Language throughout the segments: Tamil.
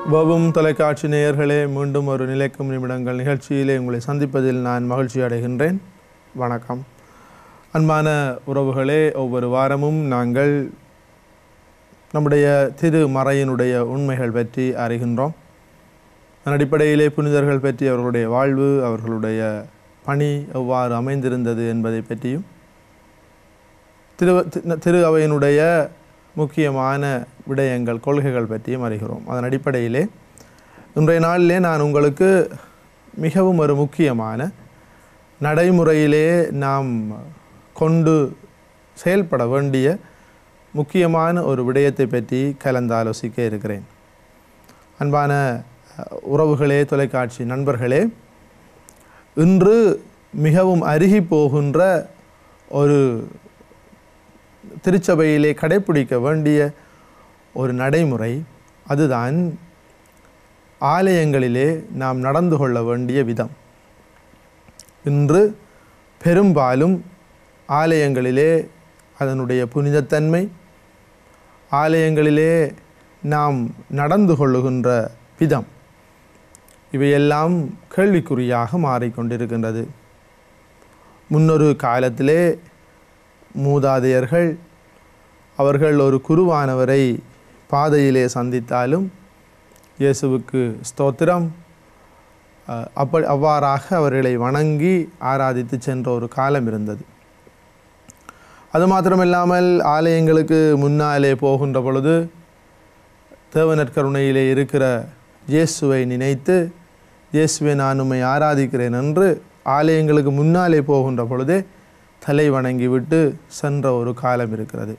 வவும் தொலைக்காட்சி நேயர்களே மீண்டும் ஒரு நிலைக்கும் நிமிடங்கள் நிகழ்ச்சியிலே உங்களை சந்திப்பதில் நான் மகிழ்ச்சி அடைகின்றேன் வணக்கம் அன்பான உறவுகளே ஒவ்வொரு வாரமும் நாங்கள் நம்முடைய திருமறையினுடைய உண்மைகள் பற்றி அறிகின்றோம் அதன் அடிப்படையிலே புனிதர்கள் பற்றி அவர்களுடைய வாழ்வு அவர்களுடைய பணி எவ்வாறு அமைந்திருந்தது என்பதை பற்றியும் திரு தி- திரு அவையினுடைய முக்கியமான விடயங்கள் கொள்கைகள் பற்றியும் அறிகிறோம் அதன் அடிப்படையிலே இன்றைய நாளிலே நான் உங்களுக்கு மிகவும் ஒரு முக்கியமான நடைமுறையிலே நாம் கொண்டு செயல்பட வேண்டிய முக்கியமான ஒரு விடயத்தை பற்றி கலந்தாலோசிக்க இருக்கிறேன் அன்பான அஹ், உறவுகளே தொலைக்காட்சி நண்பர்களே இன்று மிகவும் அருகி போகின்ற ஒரு திருச்சபையிலே கடைப்பிடிக்க வேண்டிய ஒரு நடைமுறை அதுதான் ஆலயங்களிலே நாம் நடந்து கொள்ள வேண்டிய விதம் இன்று பெரும்பாலும் ஆலயங்களிலே அதனுடைய புனிதத்தன்மை ஆலயங்களிலே நாம் நடந்து கொள்ளுகின்ற விதம் இவையெல்லாம் கேள்விக்குறியாக மாறிக்கொண்டிருக்கின்றது முன்னொரு காலத்திலே மூதாதையர்கள் அவர்கள் ஒரு குருவானவரை பாதையிலே சந்தித்தாலும் இயேசுவுக்கு ஸ்தோத்திரம் அஹ், அப்ப அவ்வாறாக அவர்களை வணங்கி ஆராதித்து சென்ற ஒரு காலம் இருந்தது அது மாத்திரமில்லாமல் ஆலயங்களுக்கு முன்னாலே போகின்ற பொழுது தேவனற்கருணையிலே இருக்கிற இயேசுவை நினைத்து இயேசுவை நான் உம்மை ஆராதிக்கிறேன் என்று ஆலயங்களுக்கு முன்னாலே போகின்ற பொழுதே தலை வணங்கி விட்டு சென்ற ஒரு காலம் இருக்கிறது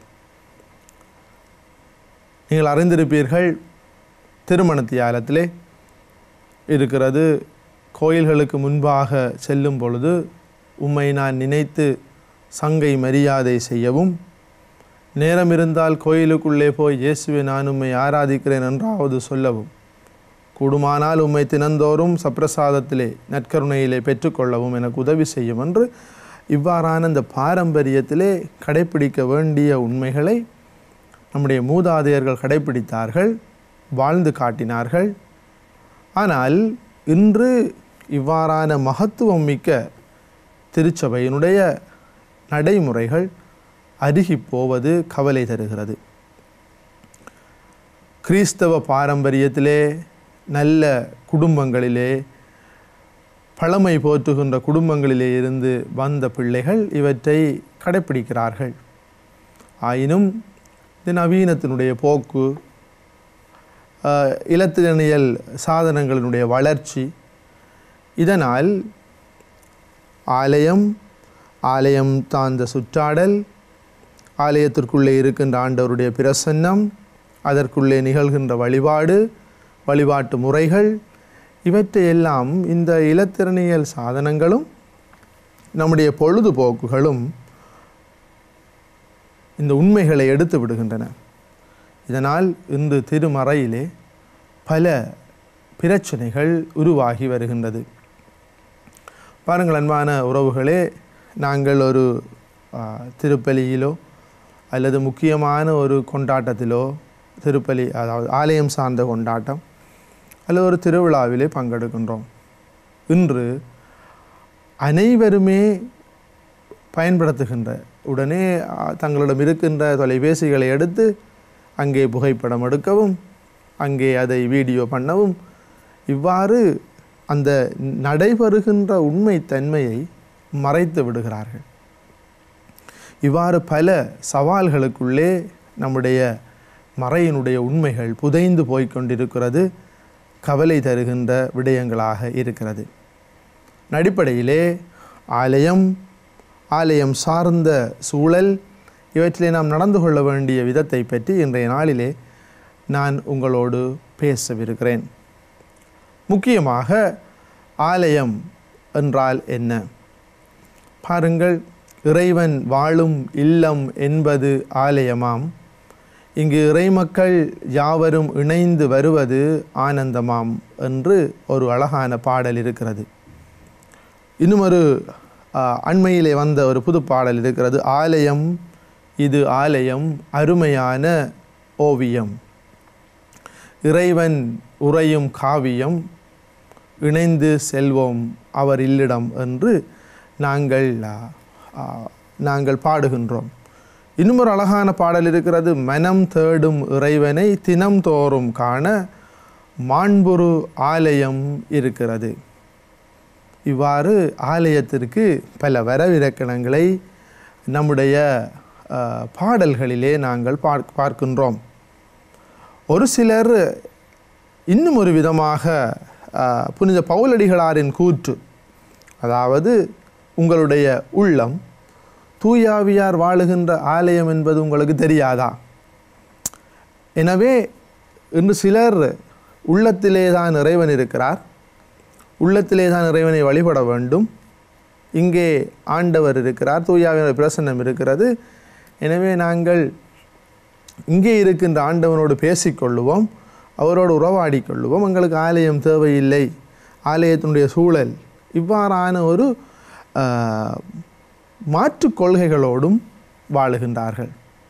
நீங்கள் அறிந்திருப்பீர்கள் திருமணத்தியாலத்திலே இருக்கிறது கோயில்களுக்கு முன்பாக செல்லும் பொழுது உம்மை நான் நினைத்து சங்கை மரியாதை செய்யவும் நேரம் இருந்தால் கோயிலுக்குள்ளே போய் இயேசுவை நான் உம்மை ஆராதிக்கிறேன் என்றாவது சொல்லவும் கூடுமானால் உம்மை தினந்தோறும் சப்பிரசாதத்திலே நற்கருணையிலே பெற்றுக்கொள்ளவும் எனக்கு உதவி செய்யும் என்று இவ்வாறான இந்த பாரம்பரியத்திலே கடைப்பிடிக்க வேண்டிய உண்மைகளை நம்முடைய மூதாதையர்கள் கடைப்பிடித்தார்கள் வாழ்ந்து காட்டினார்கள் ஆனால் இன்று இவ்வாறான மகத்துவம் மிக்க திருச்சபையினுடைய நடைமுறைகள் அருகி போவது கவலை தருகிறது கிறிஸ்தவ பாரம்பரியத்திலே நல்ல குடும்பங்களிலே பழமை போற்றுகின்ற குடும்பங்களிலே இருந்து வந்த பிள்ளைகள் இவற்றை கடைப்பிடிக்கிறார்கள் ஆயினும் இந்த நவீனத்தினுடைய போக்கு ஆஹ், இலத்திரனியல் சாதனங்களினுடைய வளர்ச்சி இதனால் ஆலயம் ஆலயம் தாழ்ந்த சுற்றாடல் ஆலயத்திற்குள்ளே இருக்கின்ற ஆண்டவருடைய பிரசன்னம் அதற்குள்ளே நிகழ்கின்ற வழிபாடு வழிபாட்டு முறைகள் இவற்றையெல்லாம் இந்த இலத்திரனியல் சாதனங்களும் நம்முடைய பொழுதுபோக்குகளும் இந்த உண்மைகளை எடுத்து விடுகின்றன இதனால் இன்று திருமறையிலே பல பிரச்சனைகள் உருவாகி வருகின்றது பாருங்கள் அன்பான உறவுகளே நாங்கள் ஒரு ஆ, திருப்பலியிலோ அல்லது முக்கியமான ஒரு கொண்டாட்டத்திலோ திருப்பலி அதாவது ஆலயம் சார்ந்த கொண்டாட்டம் அல்லது ஒரு திருவிழாவிலே பங்கெடுக்கின்றோம் இன்று அனைவருமே பயன்படுத்துகின்ற உடனே ஆ, தங்களிடம் இருக்கின்ற தொலைபேசிகளை எடுத்து அங்கே புகைப்படம் எடுக்கவும் அங்கே அதை வீடியோ பண்ணவும் இவ்வாறு அந்த நடைபெறுகின்ற உண்மைத்தன்மையை மறைத்து விடுகிறார்கள் இவ்வாறு பல சவால்களுக்குள்ளே நம்முடைய மறையினுடைய உண்மைகள் புதைந்து போய்க் கொண்டிருக்கிறது கவலை தருகின்ற விடயங்களாக இருக்கிறது அடிப்படையிலே ஆலயம் ஆலயம் சார்ந்த சூழல் இவற்றிலே நாம் நடந்து கொள்ள வேண்டிய விதத்தை பற்றி இன்றைய நாளிலே நான் உங்களோடு பேசவிருக்கிறேன் முக்கியமாக ஆலயம் என்றால் என்ன பாருங்கள் இறைவன் வாழும் இல்லம் என்பது ஆலயமாம் இங்கு இறைமக்கள் யாவரும் இணைந்து வருவது ஆனந்தமாம் என்று ஒரு அழகான பாடல் இருக்கிறது இன்னும் ஒரு ஆ, அண்மையிலே வந்த ஒரு புது பாடல் இருக்கிறது ஆலயம் இது ஆலயம் அருமையான ஓவியம் இறைவன் உறையும் காவியம் இணைந்து செல்வோம் அவர் இல்லிடம் என்று நாங்கள் ஆ, ஆ, நாங்கள் பாடுகின்றோம் இன்னும் ஒரு அழகான பாடல் இருக்கிறது மனம் தேடும் இறைவனை தினம் தோறும் காண மாண்புரு ஆலயம் இருக்கிறது இவ்வாறு ஆலயத்திற்கு பல வரவிலக்கணங்களை நம்முடைய ஆ, பாடல்களிலே நாங்கள் பார்க் பார்க்கின்றோம் ஒரு சிலர் இன்னும் ஒரு விதமாக ஆ, புனித பவுலடிகளாரின் கூற்று அதாவது உங்களுடைய உள்ளம் தூயாவியார் வாழுகின்ற ஆலயம் என்பது உங்களுக்கு தெரியாதா எனவே இன்று சிலர் உள்ளத்திலே தான் இறைவன் இருக்கிறார் உள்ளத்திலே தான் இறைவனை வழிபட வேண்டும் இங்கே ஆண்டவர் இருக்கிறார் தூயாவின் பிரசன்னம் இருக்கிறது எனவே நாங்கள் இங்கே இருக்கின்ற ஆண்டவனோடு பேசிக்கொள்ளுவோம் அவரோடு உறவாடி கொள்ளுவோம் எங்களுக்கு ஆலயம் தேவையில்லை ஆலயத்தினுடைய சூழல் இவ்வாறான ஒரு ஆஹ், மாற்றுக் கொள்கைகளோடும் வாழுகின்றார்கள்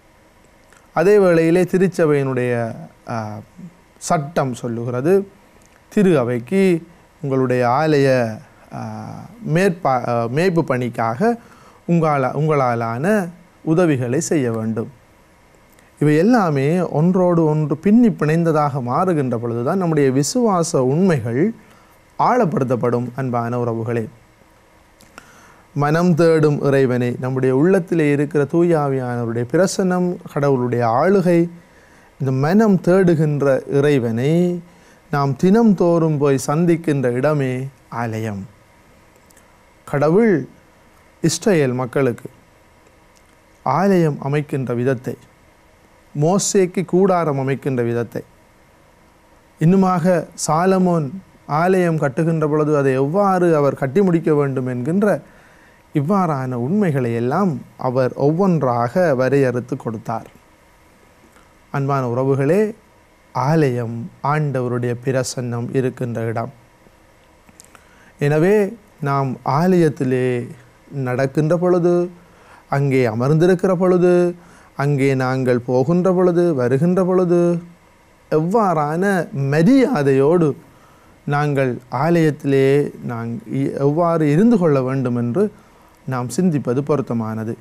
அதே வேளையிலே திருச்சபையினுடைய ஆஹ், சட்டம் சொல்லுகிறது திரு அவைக்கு உங்களுடைய ஆலய ஆஹ், மேற்பா ஆஹ், மேய்ப்பு பணிக்காக உங்களால் உங்களாலான உதவிகளை செய்ய வேண்டும் இவை எல்லாமே ஒன்றோடு ஒன்று பின்னி பிணைந்ததாக மாறுகின்ற பொழுதுதான் நம்முடைய விசுவாச உண்மைகள் ஆழப்படுத்தப்படும் அன்பான உறவுகளே மனம் தேடும் இறைவனை நம்முடைய உள்ளத்திலே இருக்கிற தூயாவியானவருடைய பிரசன்னம் கடவுளுடைய ஆளுகை இந்த மனம் தேடுகின்ற இறைவனை நாம் தினம் தோறும் போய் சந்திக்கின்ற இடமே ஆலயம் கடவுள் இஸ்ரேல் மக்களுக்கு ஆலயம் அமைக்கின்ற விதத்தை மோசேக்கு கூடாரம் அமைக்கின்ற விதத்தை இன்னுமாக சாலமோன் ஆலயம் கட்டுகின்ற பொழுது அதை எவ்வாறு அவர் கட்டி முடிக்க வேண்டும் என்கின்ற இவ்வாறான உண்மைகளை எல்லாம் அவர் ஒவ்வொன்றாக வரையறுத்து கொடுத்தார் அன்பான உறவுகளே ஆலயம் ஆண்டவருடைய பிரசன்னம் இருக்கின்ற இடம் எனவே நாம் ஆலயத்திலே நடக்கின்ற பொழுது அங்கே அமர்ந்திருக்கிற பொழுது அங்கே நாங்கள் போகின்ற பொழுது வருகின்ற பொழுது எவ்வாறான மரியாதையோடு நாங்கள் ஆலயத்திலே நாங் இ- எவ்வாறு இருந்து கொள்ள வேண்டும் என்று நாம் சிந்திப்பது பொருத்தமானது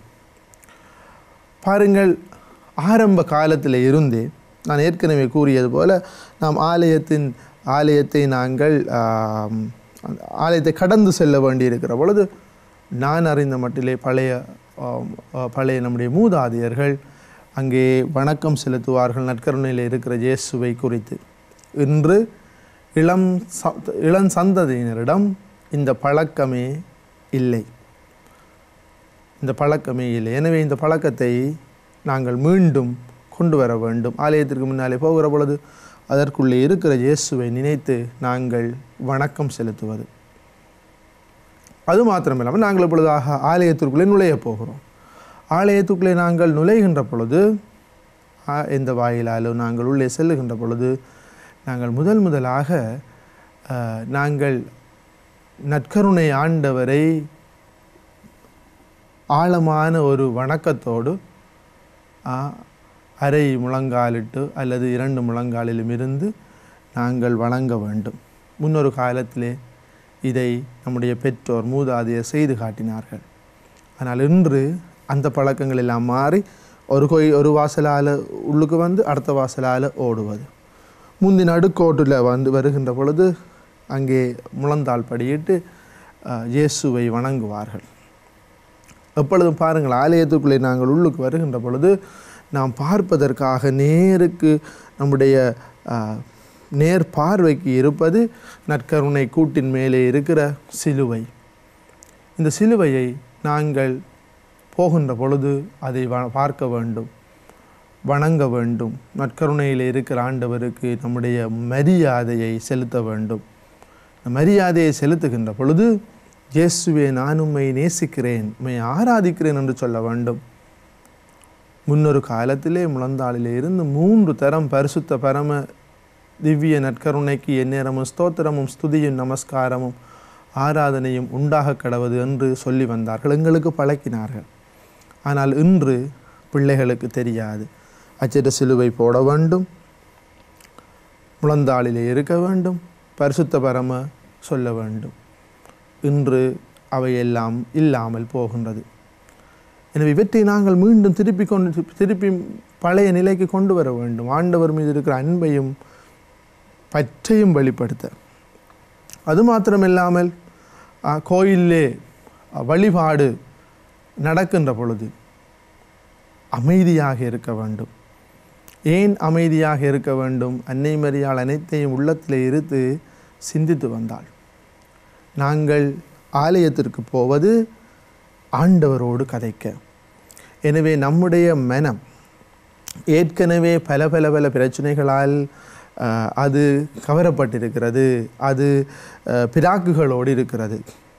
பாருங்கள் ஆரம்ப காலத்தில் இருந்தே நான் ஏற்கனவே கூறியது போல நாம் ஆலயத்தின் ஆலயத்தை நாங்கள் ஆம், அந்த ஆலயத்தை கடந்து செல்ல வேண்டியிருக்கிற பொழுது நான் அறிந்த மட்டிலே பழைய ஆம், ஆ, பழைய நம்முடைய மூதாதையர்கள் அங்கே வணக்கம் செலுத்துவார்கள் நற்கருணையில் இருக்கிற இயேசுவை குறித்து இன்று இளம் ச இளம் சந்ததியினரிடம் இந்த பழக்கமே இல்லை இந்த பழக்கமே இல்லை எனவே இந்த பழக்கத்தை நாங்கள் மீண்டும் கொண்டு வர வேண்டும் ஆலயத்திற்கு முன்னாலே போகிற பொழுது அதற்குள்ளே இருக்கிற இயேசுவை நினைத்து நாங்கள் வணக்கம் செலுத்துவது அது மாத்திரமில்லாமல் நாங்கள் இப்பொழுதாக ஆலயத்திற்குள்ளே நுழைய போகிறோம் ஆலயத்துக்குள்ளே நாங்கள் நுழைகின்ற பொழுது ஆ- எந்த வாயிலாலோ நாங்கள் உள்ளே செல்லுகின்ற பொழுது நாங்கள் முதல் முதலாக ஆ, நாங்கள் நற்கருணை ஆண்டவரை ஆழமான ஒரு வணக்கத்தோடு ஆ, அரை முழங்காலிட்டு அல்லது இரண்டு முழங்காலிலும் இருந்து நாங்கள் வணங்க வேண்டும் முன்னொரு காலத்திலே இதை நம்முடைய பெற்றோர் மூதாதையர் செய்து காட்டினார்கள் ஆனால் இன்று அந்த பழக்கங்கள் எல்லாம் மாறி ஒரு கோய் ஒரு வாசலால் உள்ளுக்கு வந்து அடுத்த வாசலால் ஓடுவது முந்தி நடுக்கோட்டில் வந்து வருகின்ற பொழுது அங்கே முழந்தாள் படியிட்டு ஆ, இயேசுவை வணங்குவார்கள் எப்பொழுதும் பாருங்கள் ஆலயத்துக்குள்ளே நாங்கள் உள்ளுக்கு வருகின்ற பொழுது நாம் பார்ப்பதற்காக நேருக்கு நம்முடைய ஆ, நேர் பார்வைக்கு இருப்பது நற்கருணை கூட்டின் மேலே இருக்கிற சிலுவை இந்த சிலுவையை நாங்கள் போகின்ற பொழுது அதை வ பார்க்க வேண்டும் வணங்க வேண்டும் நற்கருணையில் இருக்கிற ஆண்டவருக்கு நம்முடைய மரியாதையை செலுத்த வேண்டும் இந்த மரியாதையை செலுத்துகின்ற பொழுது இயேசுவே நான் உம்மை நேசிக்கிறேன் உம்மை ஆராதிக்கிறேன் என்று சொல்ல வேண்டும் முன்னொரு காலத்திலே முழந்தாளிலே இருந்து மூன்று தரம் பரிசுத்த பரம திவ்ய நற்கருணைக்கு எந்நேரமும் ஸ்தோத்திரமும் ஸ்துதியும் நமஸ்காரமும் ஆராதனையும் உண்டாக கடவது என்று சொல்லி வந்தார்கள் எங்களுக்கு பழக்கினார்கள் ஆனால் இன்று பிள்ளைகளுக்கு தெரியாது அச்சிட்ட சிலுவை போட வேண்டும் முழந்தாளிலே இருக்க வேண்டும் பரிசுத்த பரம சொல்ல வேண்டும் இன்று அவையெல்லாம் இல்லாமல் போகின்றது எனவே இவற்றை நாங்கள் மீண்டும் திருப்பி கொண்டு திருப்பி பழைய நிலைக்கு கொண்டு வர வேண்டும் ஆண்டவர் மீது இருக்கிற அன்பையும் பற்றையும் வெளிப்படுத்த அது மாத்திரமில்லாமல் ஆ, கோயிலிலே அ, வழிபாடு நடக்கின்ற பொழுது அமைதியாக இருக்க வேண்டும் ஏன் அமைதியாக இருக்க வேண்டும் அன்னை மரியாள் அனைத்தையும் உள்ளத்தில் இருத்து சிந்தித்து வந்தாள் நாங்கள் ஆலயத்திற்கு போவது ஆண்டவரோடு கதைக்க எனவே நம்முடைய மனம் ஏற்கனவே பல பல பல பிரச்சனைகளால் அஹ், அது கவரப்பட்டிருக்கிறது அது அஹ், பிராக்குகளோடு இருக்கிறது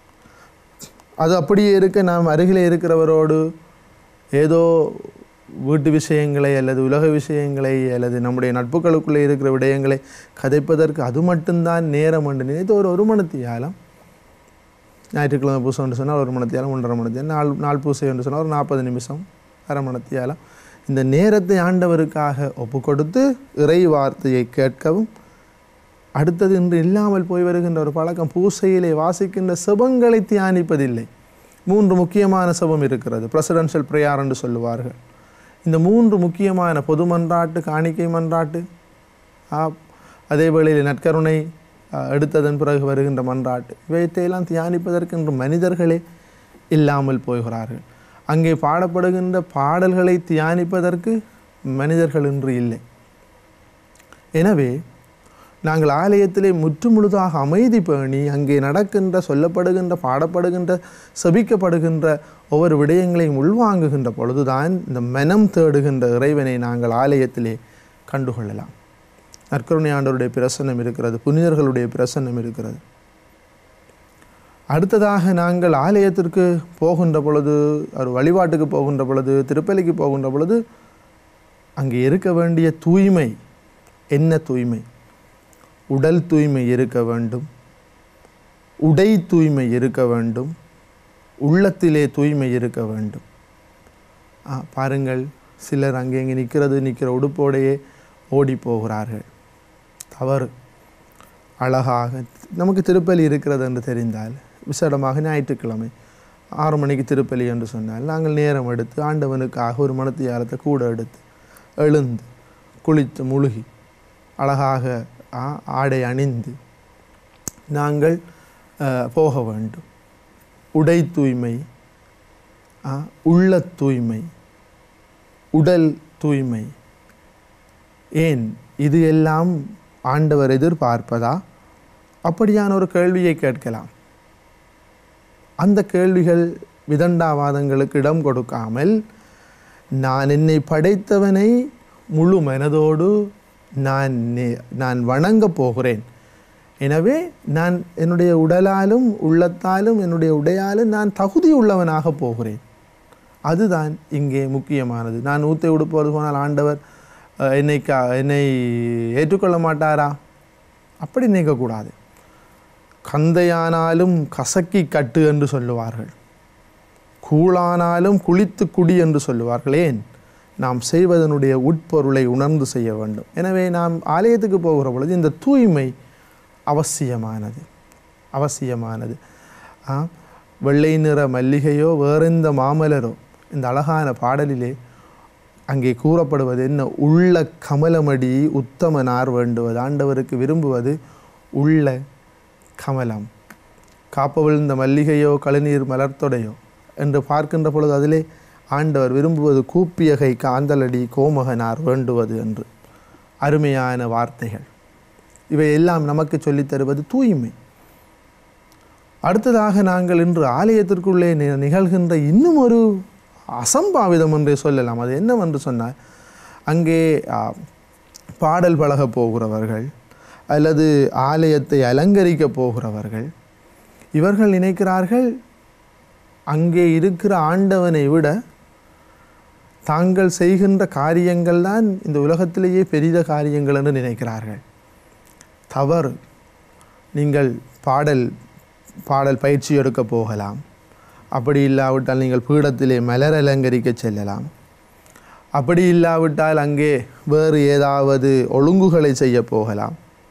அது அப்படியே இருக்க நாம் அருகிலே இருக்கிறவரோடு ஏதோ வீட்டு விஷயங்களை அல்லது உலக விஷயங்களை அல்லது நம்முடைய நட்புகளுக்குள்ளே இருக்கிற விடயங்களை கதைப்பதற்கு அது மட்டும்தான் நேரம் என்று நினைத்து ஒரு ஒரு மணித்தியாலம் ஞாயிற்றுக்கிழமை பூசை என்று சொன்னால் ஒரு மணித்தியாலம் ஒன்றரை மணித்தியாலம் நாள் நாள் பூசை என்று சொன்னால் ஒரு நாற்பது நிமிஷம் அரை மணித்தியாலம் இந்த நேரத்தை ஆண்டவருக்காக ஒப்பு கொடுத்து இறை வார்த்தையை கேட்கவும் அடுத்தது இன்று இல்லாமல் போய் வருகின்ற ஒரு பழக்கம் பூசையிலே வாசிக்கின்ற செபங்களை தியானிப்பதில்லை மூன்று முக்கியமான செபம் இருக்கிறது பிரசிடென்ஷியல் ப்ரேயர் என்று சொல்லுவார்கள் இந்த மூன்று முக்கியமான பொது மன்றாட்டு காணிக்கை மன்றாட்டு ஆ, அதே வேளையில் நற்கருணை ஆ, எடுத்ததன் பிறகு வருகின்ற மன்றாட்டு இவற்றையெல்லாம் தியானிப்பதற்கு இன்று மனிதர்களே இல்லாமல் போகிறார்கள் அங்கே பாடப்படுகின்ற பாடல்களை தியானிப்பதற்கு மனிதர்கள் இன்று இல்லை எனவே நாங்கள் ஆலயத்திலே முற்றுமுழுதாக அமைதி பேணி அங்கே நடக்கின்ற சொல்லப்படுகின்ற பாடப்படுகின்ற செபிக்கப்படுகின்ற ஒவ்வொரு விடயங்களையும் உள்வாங்குகின்ற பொழுதுதான் இந்த மனம் தேடுகின்ற இறைவனை நாங்கள் ஆலயத்திலே கண்டுகொள்ளலாம் நற்கருணை ஆண்டவருடைய பிரசன்னம் இருக்கிறது புனிதர்களுடைய பிரசன்னம் இருக்கிறது அடுத்ததாக நாங்கள் ஆலயத்திற்கு போகின்ற பொழுது ஒரு வழிபாட்டுக்கு போகின்ற பொழுது திருப்பலிக்கு போகின்ற பொழுது அங்கே இருக்க வேண்டிய தூய்மை என்ன தூய்மை உடல் தூய்மை இருக்க வேண்டும் உடை தூய்மை இருக்க வேண்டும் உள்ளத்திலே தூய்மை இருக்க வேண்டும் ஆ, பாருங்கள் சிலர் அங்கே இங்கே நிற்கிறது நிற்கிற உடுப்போடையே ஓடி போகிறார்கள் தவறு அழகாக நமக்கு திருப்பலி இருக்கிறது என்று தெரிந்தால் விசேடமாக ஞாயிற்றுக்கிழமை ஆறு மணிக்கு திருப்பலி என்று சொன்னால் நாங்கள் நேரம் எடுத்து ஆண்டவனுக்காக ஒரு மணத்தியாலத்தை கூட எடுத்து எழுந்து குளித்து முழுகி அழகாக ஆ, ஆடை அணிந்து நாங்கள் அஹ், போக வேண்டும் உடை தூய்மை ஆ, உள்ள தூய்மை உடல் தூய்மை ஏன் இது எல்லாம் ஆண்டவர் எதிர்பார்ப்பதா அப்படியான ஒரு கேள்வியை கேட்கலாம் அந்த கேள்விகள் விதண்டாவாதங்களுக்கு இடம் கொடுக்காமல் நான் என்னை படைத்தவனை முழு மனதோடு நான் நே- நான் வணங்கப் போகிறேன் எனவே நான் என்னுடைய உடலாலும் உள்ளத்தாலும் என்னுடைய உடையாலும் நான் தகுதி உள்ளவனாக போகிறேன் அதுதான் இங்கே முக்கியமானது நான் ஊத்தை உடுப்பது போனால் ஆண்டவர் அஹ், என்னை க என்னை ஏற்றுக்கொள்ள மாட்டாரா அப்படி நினைக்கக்கூடாது கந்தையானாலும் கசக்கி கட்டு என்று சொல்லுவார்கள் கூழானாலும் குளித்து குடி என்று சொல்லுவார்கள் ஏன் நாம் செய்வதனுடைய உட்பொருளை உணர்ந்து செய்ய வேண்டும் எனவே நாம் ஆலயத்துக்கு போகிற பொழுது இந்த தூய்மை அவசியமானது அவசியமானது ஆ, வெள்ளை நிற மல்லிகையோ வேறெந்த மாமலரோ இந்த அழகான பாடலிலே அங்கே கூறப்படுவது என்ன உள்ள கமலமடி உத்தமனார் வேண்டுவது ஆண்டவருக்கு விரும்புவது உள்ள கமலம் காப்பவிழ்ந்த மல்லிகையோ கழுநீர் மலர்த்தொடையோ என்று பார்க்கின்ற பொழுது அதிலே ஆண்டவர் விரும்புவது கூப்பியகை காந்தலடி கோமகனார் வேண்டுவது என்று அருமையான வார்த்தைகள் இவை எல்லாம் நமக்கு சொல்லித் தருவது தூய்மை அடுத்ததாக நாங்கள் இன்று ஆலயத்திற்குள்ளே நி- நிகழ்கின்ற இன்னும் ஒரு அசம்பாவிதம் என்றே சொல்லலாம் அது என்னவென்று சொன்னால் அங்கே ஆ, பாடல் பழக போகிறவர்கள் அல்லது ஆலயத்தை அலங்கரிக்க போகிறவர்கள் இவர்கள் நினைக்கிறார்கள் அங்கே இருக்கிற ஆண்டவனை விட தாங்கள் செய்கின்ற காரியங்கள் தான் இந்த உலகத்திலேயே பெரித காரியங்கள் என்று நினைக்கிறார்கள் தவறு நீங்கள் பாடல் பாடல் பயிற்சி எடுக்க போகலாம் அப்படி இல்லாவிட்டால் நீங்கள் பீடத்திலே மலர் அலங்கரிக்க செல்லலாம் அப்படி இல்லாவிட்டால் அங்கே வேறு ஏதாவது ஒழுங்குகளை செய்ய போகலாம்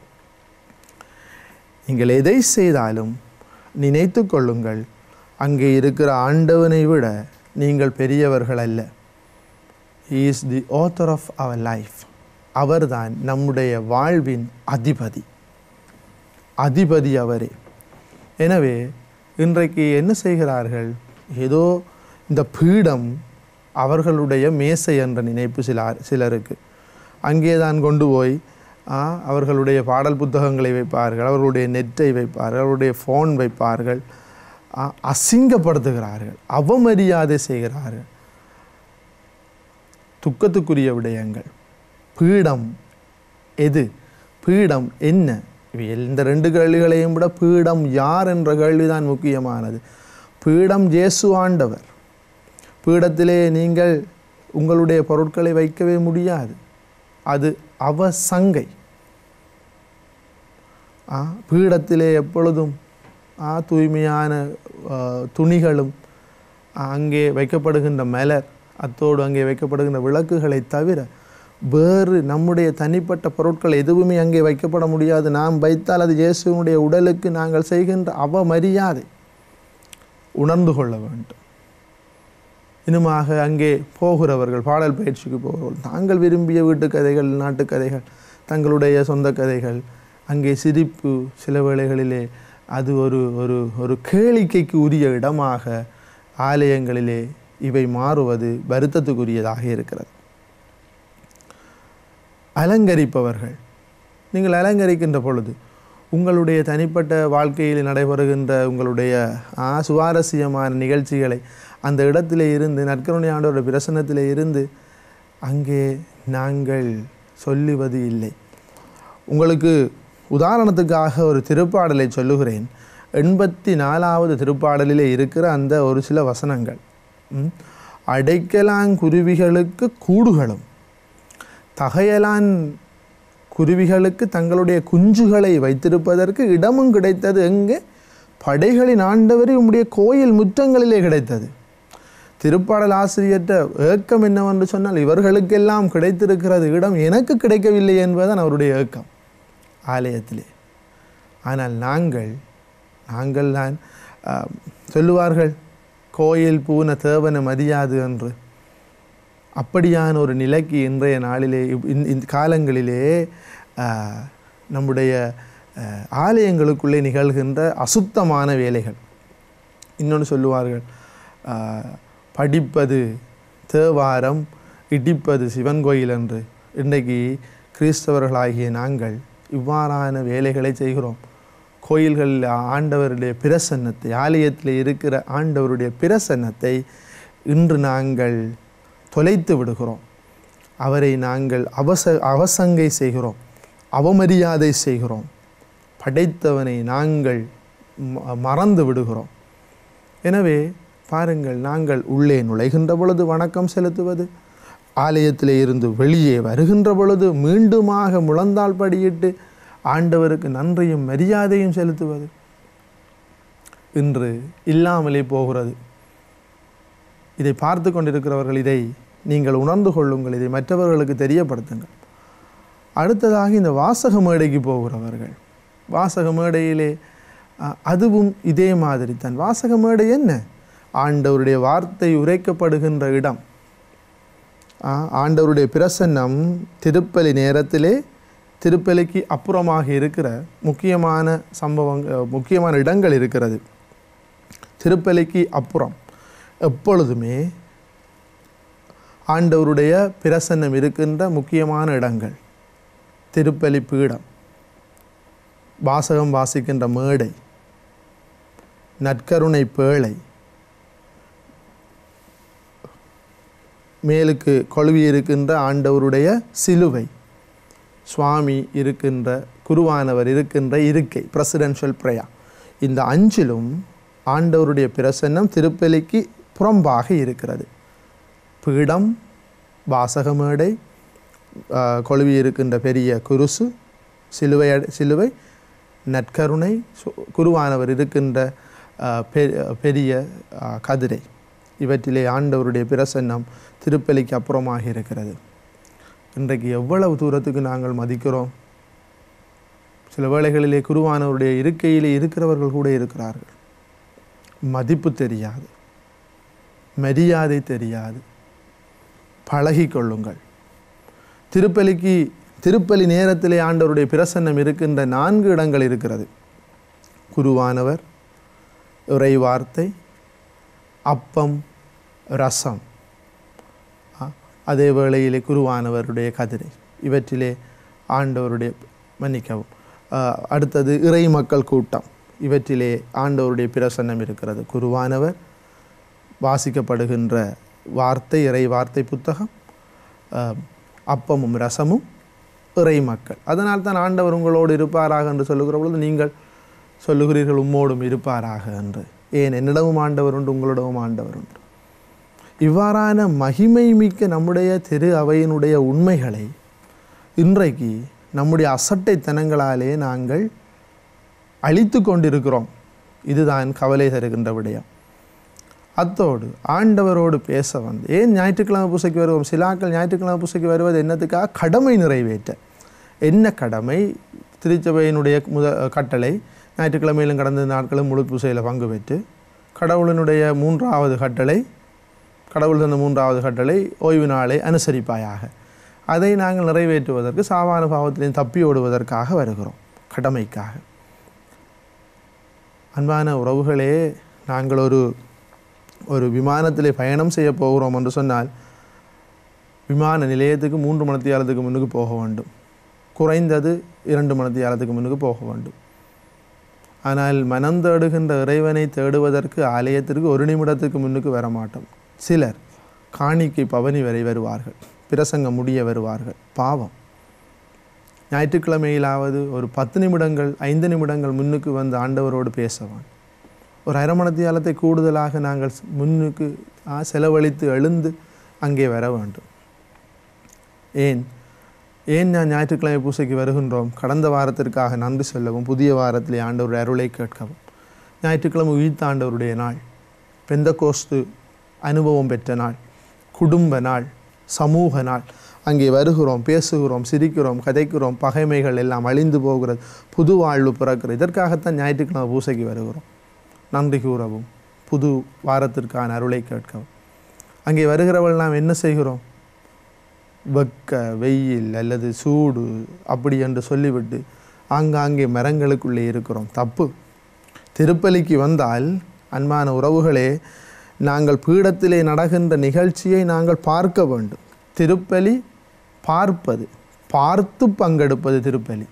நீங்கள் எதை செய்தாலும் நினைத்து கொள்ளுங்கள் அங்கே இருக்கிற ஆண்டவனை விட நீங்கள் பெரியவர்கள் அல்ல இஸ் தி author ஆஃப் அவர் லைஃப் அவர்தான் நம்முடைய வாழ்வின் அதிபதி அதிபதி அவரே எனவே இன்றைக்கு என்ன செய்கிறார்கள் ஏதோ இந்த பீடம் அவர்களுடைய மேசை என்ற நினைப்பு சிலார் சிலருக்கு அங்கே தான் கொண்டு போய் ஆ, அவர்களுடைய பாடல் புத்தகங்களை வைப்பார்கள் அவர்களுடைய நெட்டை வைப்பார்கள் அவருடைய ஃபோன் வைப்பார்கள் ஆ, அசிங்கப்படுத்துகிறார்கள் அவமரியாதை செய்கிறார்கள் துக்கத்துக்குரிய விடயங்கள் பீடம் எது பீடம் என்ன இவை இந்த ரெண்டு கேள்விகளையும் விட பீடம் யார் என்ற கேள்விதான் முக்கியமானது பீடம் இயேசு ஆண்டவர் பீடத்திலே நீங்கள் உங்களுடைய பொருட்களை வைக்கவே முடியாது அது அவ சங்கை ஆ, பீடத்திலே எப்பொழுதும் ஆ, தூய்மையான ஆ, துணிகளும் ஆ, அங்கே வைக்கப்படுகின்ற மலர் அத்தோடு அங்கே வைக்கப்படுகின்ற விளக்குகளை தவிர வேறு நம்முடைய தனிப்பட்ட பொருட்கள் எதுவுமே அங்கே வைக்கப்பட முடியாது நாம் வைத்தால் அது இயேசுவினுடைய உடலுக்கு நாங்கள் செய்கின்ற அவமரியாதை உணர்ந்து கொள்ள வேண்டும் இன்னுமாக அங்கே போகிறவர்கள் பாடல் பயிற்சிக்கு போகிறவர்கள் தாங்கள் விரும்பிய வீட்டு கதைகள் நாட்டு கதைகள் தங்களுடைய சொந்த கதைகள் அங்கே சிரிப்பு சில வேளைகளிலே அது ஒரு ஒரு ஒரு கேளிக்கைக்கு உரிய இடமாக ஆலயங்களிலே இவை மாறுவது வருத்தத்துக்குரியதாக இருக்கிறது அலங்கரிப்பவர்கள் நீங்கள் அலங்கரிக்கின்ற பொழுது உங்களுடைய தனிப்பட்ட வாழ்க்கையில் நடைபெறுகின்ற உங்களுடைய ஆ, சுவாரஸ்யமான நிகழ்ச்சிகளை அந்த இடத்திலே இருந்து நற்கருணை ஆண்டவருடைய பிரசன்னத்திலே இருந்து அங்கே நாங்கள் சொல்லுவது இல்லை உங்களுக்கு உதாரணத்துக்காக ஒரு திருப்பாடலை சொல்லுகிறேன் எண்பத்தி நாலாவது திருப்பாடலிலே இருக்கிற அந்த ஒரு சில வசனங்கள் ம். அடைக்கலாங்குருவிகளுக்கு கூடுகளும் தகையலான் குருவிகளுக்கு தங்களுடைய குஞ்சுகளை வைத்திருப்பதற்கு இடமும் கிடைத்தது எங்கே படைகளின் ஆண்டவரை உம்முடைய கோயில் முற்றங்களிலே கிடைத்தது திருப்பாடல் ஆசிரியற்ற ஏக்கம் என்னவென்று சொன்னால் இவர்களுக்கெல்லாம் கிடைத்திருக்கிறது இடம் எனக்கு கிடைக்கவில்லை என்பதுதான் அவருடைய ஏக்கம் ஆலயத்திலே ஆனால் நாங்கள் நாங்கள் தான் ஆம், சொல்லுவார்கள் கோயில் பூன தேவனை மதியாது என்று அப்படியான ஒரு நிலைக்கு இன்றைய நாளிலே இப்- இந்த- இந்த காலங்களிலே ஆ, நம்முடைய ஆ, ஆலயங்களுக்குள்ளே நிகழ்கின்ற அசுத்தமான வேலைகள் இன்னொன்று சொல்லுவார்கள் ஆ, படிப்பது தேவாரம் இடிப்பது சிவன் கோயில் என்று இன்றைக்கு கிறிஸ்தவர்களாகிய நாங்கள் இவ்வாறான வேலைகளை செய்கிறோம் கோயில்களில் ஆண்டவருடைய பிரசன்னத்தை ஆலயத்தில் இருக்கிற ஆண்டவருடைய பிரசன்னத்தை இன்று நாங்கள் தொலைத்து விடுகிறோம் அவரை நாங்கள் அவச அவசங்கை செய்கிறோம் அவமரியாதை செய்கிறோம் படைத்தவனை நாங்கள் ம- மறந்து விடுகிறோம் எனவே பாருங்கள் நாங்கள் உள்ளே நுழைகின்ற பொழுது வணக்கம் செலுத்துவது ஆலயத்திலே இருந்து வெளியே வருகின்ற பொழுது மீண்டுமாக முழந்தாள் படியிட்டு ஆண்டவருக்கு நன்றியும் மரியாதையும் செலுத்துவது இன்று இல்லாமலே போகிறது இதை பார்த்து கொண்டிருக்கிறவர்கள் இதை நீங்கள் உணர்ந்து கொள்ளுங்கள் இதை மற்றவர்களுக்கு தெரியப்படுத்துங்கள் அடுத்ததாக இந்த வாசக மேடைக்கு போகிறவர்கள் வாசக மேடையிலே அ, அதுவும் இதே மாதிரி தான் வாசக மேடை என்ன ஆண்டவருடைய வார்த்தை உரைக்கப்படுகின்ற இடம் ஆ, ஆண்டவருடைய பிரசன்னம் திருப்பலி நேரத்திலே திருப்பலிக்கு அப்புறமாக இருக்கிற முக்கியமான சம்பவங்க முக்கியமான இடங்கள் இருக்கிறது திருப்பலிக்கு அப்புறம் எப்பொழுதுமே ஆண்டவருடைய பிரசன்னம் இருக்கின்ற முக்கியமான இடங்கள் திருப்பலி பீடம் வாசகம் வாசிக்கின்ற மேடை நற்கருணை பேழை மேலுக்கு கொழுவி இருக்கின்ற ஆண்டவருடைய சிலுவை சுவாமி இருக்கின்ற குருவானவர் இருக்கின்ற இருக்கை பிரசிடென்ஷியல் பிரயா இந்த அஞ்சிலும் ஆண்டவருடைய பிரசன்னம் திருப்பலிக்கு புறம்பாக இருக்கிறது பீடம் வாசக மேடை ஆஹ், கொழுவி இருக்கின்ற பெரிய குருசு சிலுவை அட- சிலுவை நற்கருணை சு- குருவானவர் இருக்கின்ற ஆஹ், பெ- பெரிய ஆஹ், கதிரை இவற்றிலே ஆண்டவருடைய பிரசன்னம் திருப்பலிக்கு அப்புறமாக இருக்கிறது இன்றைக்கு எவ்வளவு தூரத்துக்கு நாங்கள் மதிக்கிறோம் சில வேளைகளிலே குருவானவருடைய இருக்கையிலே இருக்கிறவர்கள் கூட இருக்கிறார்கள் மதிப்பு தெரியாது மரியாதை தெரியாது பழகிக் கொள்ளுங்கள் திருப்பலிக்கு திருப்பலி நேரத்திலே ஆண்டவருடைய பிரசன்னம் இருக்கின்ற நான்கு இடங்கள் இருக்கிறது குருவானவர் உரை வார்த்தை அப்பம் ரசம் ஆ, அதே வேளையிலே குருவானவருடைய கதிரை இவற்றிலே ஆண்டவருடைய மன்னிக்கவும் ஆ, அடுத்தது இறை மக்கள் கூட்டம் இவற்றிலே ஆண்டவருடைய பிரசன்னம் இருக்கிறது குருவானவர் வாசிக்கப்படுகின்ற வார்த்தை இறை வார்த்தை புத்தகம் ஆ, அப்பமும் ரசமும் இறை மக்கள் அதனால் தான் ஆண்டவர் உங்களோடு இருப்பாராக என்று சொல்லுகிற பொழுது நீங்கள் சொல்லுகிறீர்கள் உம்மோடும் இருப்பாராக என்று ஏன் என்னிடமும் ஆண்டவர் உண்டு உங்களிடமும் ஆண்டவர் உண்டு இவ்வாறான மகிமை மிக்க நம்முடைய திரு அவையினுடைய உண்மைகளை இன்றைக்கு நம்முடைய அசட்டைத்தனங்களாலே நாங்கள் அழித்து கொண்டிருக்கிறோம் இதுதான் கவலை தருகின்ற விடயம் அத்தோடு ஆண்டவரோடு பேச வந்து ஏன் ஞாயிற்றுக்கிழமை பூசைக்கு வருவோம் சிலாக்கள் ஞாயிற்றுக்கிழமை பூசைக்கு வருவது என்னத்துக்காக கடமை நிறைவேற்ற என்ன கடமை திருச்சபையினுடைய முத கட்டளை ஞாயிற்றுக்கிழமையிலும் கடந்த நாட்களும் முழு பூசையில் பங்கு பெற்று கடவுளினுடைய மூன்றாவது கட்டளை கடவுள் தந்த மூன்றாவது கட்டளை ஓய்வு நாளை அனுசரிப்பாயாக அதை நாங்கள் நிறைவேற்றுவதற்கு சாவான பாவத்திலையும் தப்பி ஓடுவதற்காக வருகிறோம் கடமைக்காக அன்பான உறவுகளே நாங்கள் ஒரு ஒரு விமானத்திலே பயணம் செய்ய போகிறோம் என்று சொன்னால் விமான நிலையத்துக்கு மூன்று மணித்தியாலத்துக்கு முன்னுக்கு போக வேண்டும் குறைந்தது இரண்டு மணித்தியாலத்துக்கு முன்னுக்கு போக வேண்டும் ஆனால் மனம் தேடுகின்ற இறைவனை தேடுவதற்கு ஆலயத்திற்கு ஒரு நிமிடத்துக்கு முன்னுக்கு வர மாட்டோம் சிலர் காணிக்கை பவனி வரை வருவார்கள் பிரசங்கம் முடிய வருவார்கள் பாவம் ஞாயிற்றுக்கிழமையிலாவது ஒரு பத்து நிமிடங்கள் ஐந்து நிமிடங்கள் முன்னுக்கு வந்து ஆண்டவரோடு பேசவான் ஒரு அரை மணத்தியாலத்தை கூடுதலாக நாங்கள் முன்னுக்கு ஆ, செலவழித்து எழுந்து அங்கே வர வேண்டும் ஏன் ஏன் நான் ஞாயிற்றுக்கிழமை பூசைக்கு வருகின்றோம் கடந்த வாரத்திற்காக நன்றி சொல்லவும் புதிய வாரத்திலே ஆண்டவருடைய அருளை கேட்கவும் ஞாயிற்றுக்கிழமை உயிர்த்த ஆண்டவருடைய நாள் பெந்தகோஸ்து அனுபவம் பெற்ற நாள் குடும்ப நாள் சமூக நாள் அங்கே வருகிறோம் பேசுகிறோம் சிரிக்கிறோம் கதைக்கிறோம் பகைமைகள் எல்லாம் அழிந்து போகிறது புது வாழ்வு பிறக்கிறது இதற்காகத்தான் ஞாயிற்றுக்கிழமை பூசைக்கு வருகிறோம் நன்றி கூறவும் புது வாரத்திற்கான அருளை கேட்கவும் அங்கே வருகிறவள் நாம் என்ன செய்கிறோம் வெக்க வெயில் அல்லது சூடு அப்படி என்று சொல்லிவிட்டு ஆங்காங்கே மரங்களுக்குள்ளே இருக்கிறோம் தப்பு திருப்பலிக்கு வந்தால் அன்பான உறவுகளே நாங்கள் பீடத்திலே நடக்கின்ற நிகழ்ச்சியை நாங்கள் பார்க்க வேண்டும் திருப்பலி பார்ப்பது பார்த்து பங்கெடுப்பது திருப்பலி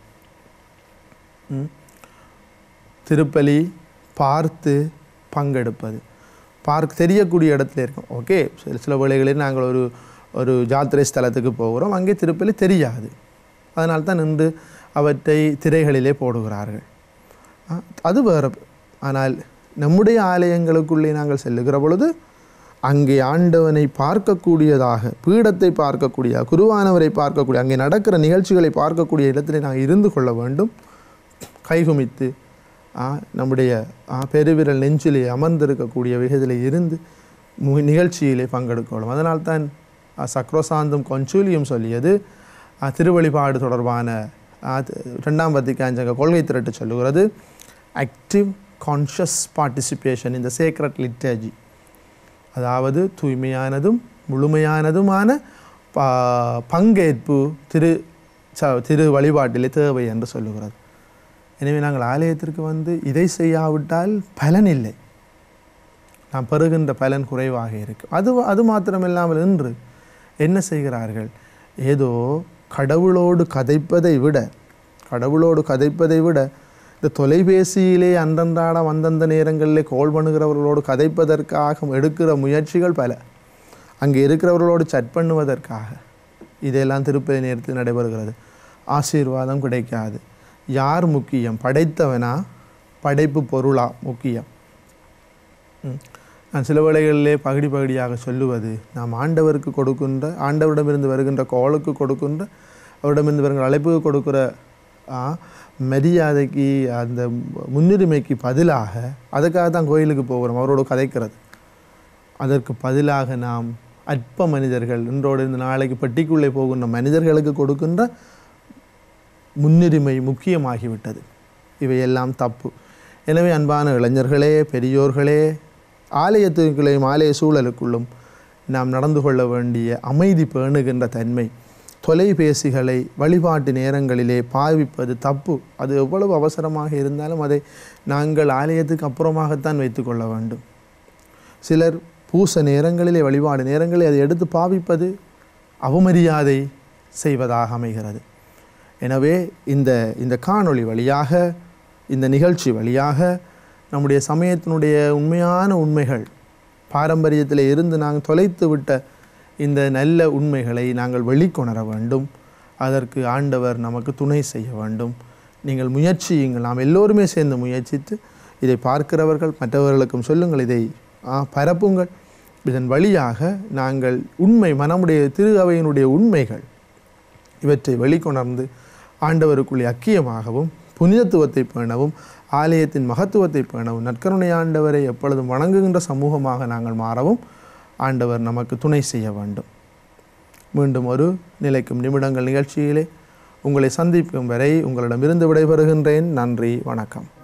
ம். திருப்பலி பார்த்து பங்கெடுப்பது பார்க்க தெரியக்கூடிய இடத்துல இருக்கும் ஓகே சில சில வேளைகளில் நாங்கள் ஒரு ஒரு ஜாத்திரை ஸ்தலத்துக்கு போகிறோம் அங்கே திருப்பலி தெரியாது அதனால தான் நின்று அவற்றை திரைகளிலே போடுகிறார்கள் ஆ, அது வேறு ஆனால் நம்முடைய ஆலயங்களுக்குள்ளே நாங்கள் செல்லுகிற பொழுது அங்கே ஆண்டவனை பார்க்கக்கூடியதாக பீடத்தை பார்க்கக்கூடிய குருவானவரை பார்க்கக்கூடிய அங்கே நடக்கிற நிகழ்ச்சிகளை பார்க்கக்கூடிய இடத்திலே நாங்கள் இருந்து கொள்ள வேண்டும் கைகுமித்து ஆ, நம்முடைய ஆ, பெருவிரல் நெஞ்சிலே அமர்ந்திருக்கக்கூடிய விகதிலே இருந்து மு- நிகழ்ச்சியிலே பங்கெடுக்கணும் அதனால்தான் ஆ, சக்ரோசாந்தம் கொஞ்சூலியும் சொல்லியது ஆ, திருவழிபாடு தொடர்பான ஆ, தி- இரண்டாம் வத்திக்காஞ்சங்க கொள்கை திரட்டு சொல்லுகிறது ஆக்டிவ் கான்ஷியஸ் பார்ட்டிசிபேஷன் இந்த சேக்ரட் லிட்டர்ஜி அதாவது தூய்மையானதும் முழுமையானதுமான ப- பங்கேற்பு திரு ச திரு வழிபாட்டிலே தேவை என்று சொல்லுகிறது எனவே நாங்கள் ஆலயத்திற்கு வந்து இதை செய்யாவிட்டால் பலன் இல்லை நாம் பெறுகின்ற பலன் குறைவாக இருக்கும் அது அது மாத்திரமில்லாமல் இன்று என்ன செய்கிறார்கள் ஏதோ கடவுளோடு கதைப்பதை விட கடவுளோடு கதைப்பதை விட இந்த தொலைபேசியிலே அன்றன்றாடம் அந்தந்த நேரங்களிலே கோல் பண்ணுகிறவர்களோடு கதைப்பதற்காக எடுக்கிற முயற்சிகள் பல அங்கே இருக்கிறவர்களோடு சட் பண்ணுவதற்காக இதெல்லாம் திருப்பதி நேரத்தில் நடைபெறுகிறது ஆசீர்வாதம் கிடைக்காது யார் முக்கியம் படைத்தவனா படைப்பு பொருளா முக்கியம் ம். நான் சில வேளைகளிலே பகுதி பகுதியாக சொல்லுவது நாம் ஆண்டவருக்கு கொடுக்கின்ற ஆண்டவரிடமிருந்து வருகின்ற கோளுக்கு கொடுக்கின்ற அவரிடமிருந்து வருகின்ற அழைப்புக்கு கொடுக்கிற ஆ, மரியாதைக்கு அந்த முன்னுரிமைக்கு பதிலாக அதுக்காக தான் கோயிலுக்கு போகிறோம் அவரோடு கதைக்கிறது அதற்கு பதிலாக நாம் அற்ப மனிதர்கள் இன்றோடு இந்த நாளைக்கு பெட்டிக்குள்ளே போகின்ற மனிதர்களுக்கு கொடுக்கின்ற முன்னுரிமை முக்கியமாகிவிட்டது இவையெல்லாம் தப்பு எனவே அன்பான இளைஞர்களே பெரியோர்களே ஆலயத்துக்குள்ளேயும் ஆலய சூழலுக்குள்ளும் நாம் நடந்து கொள்ள வேண்டிய அமைதி பேணுகின்ற தன்மை தொலைபேசிகளை வழிபாட்டு நேரங்களிலே பாவிப்பது தப்பு அது எவ்வளவு அவசரமாக இருந்தாலும் அதை நாங்கள் ஆலயத்துக்கு அப்புறமாகத்தான் வைத்துக்கொள்ள வேண்டும் சிலர் பூச நேரங்களிலே வழிபாடு நேரங்களில் அதை எடுத்து பாவிப்பது அவமரியாதை செய்வதாக அமைகிறது எனவே இந்த இந்த காணொளி வழியாக இந்த நிகழ்ச்சி வழியாக நம்முடைய சமயத்தினுடைய உண்மையான உண்மைகள் பாரம்பரியத்தில் இருந்து நாங்கள் தொலைத்து விட்ட இந்த நல்ல உண்மைகளை நாங்கள் வெளிக்கொணர வேண்டும் அதற்கு ஆண்டவர் நமக்கு துணை செய்ய வேண்டும் நீங்கள் முயற்சியுங்கள் நாம் எல்லோருமே சேர்ந்து முயற்சித்து இதை பார்க்கிறவர்கள் மற்றவர்களுக்கும் சொல்லுங்கள் இதை ஆ, பரப்புங்கள் இதன் வழியாக நாங்கள் உண்மை மனமுடைய திரு அவையினுடைய உண்மைகள் இவற்றை வெளிக்கொணர்ந்து ஆண்டவருக்குள்ளே அக்கியமாகவும் புனிதத்துவத்தை பேணவும் ஆலயத்தின் மகத்துவத்தை பேணவும் நற்கருணை ஆண்டவரை எப்பொழுதும் வணங்குகின்ற சமூகமாக நாங்கள் மாறவும் ஆண்டவர் நமக்கு துணை செய்ய வேண்டும் மீண்டும் ஒரு நிலைக்கும் நிமிடங்கள் நிகழ்ச்சியிலே உங்களை சந்திக்கும் வரை உங்களிடமிருந்து விடைபெறுகின்றேன் நன்றி வணக்கம்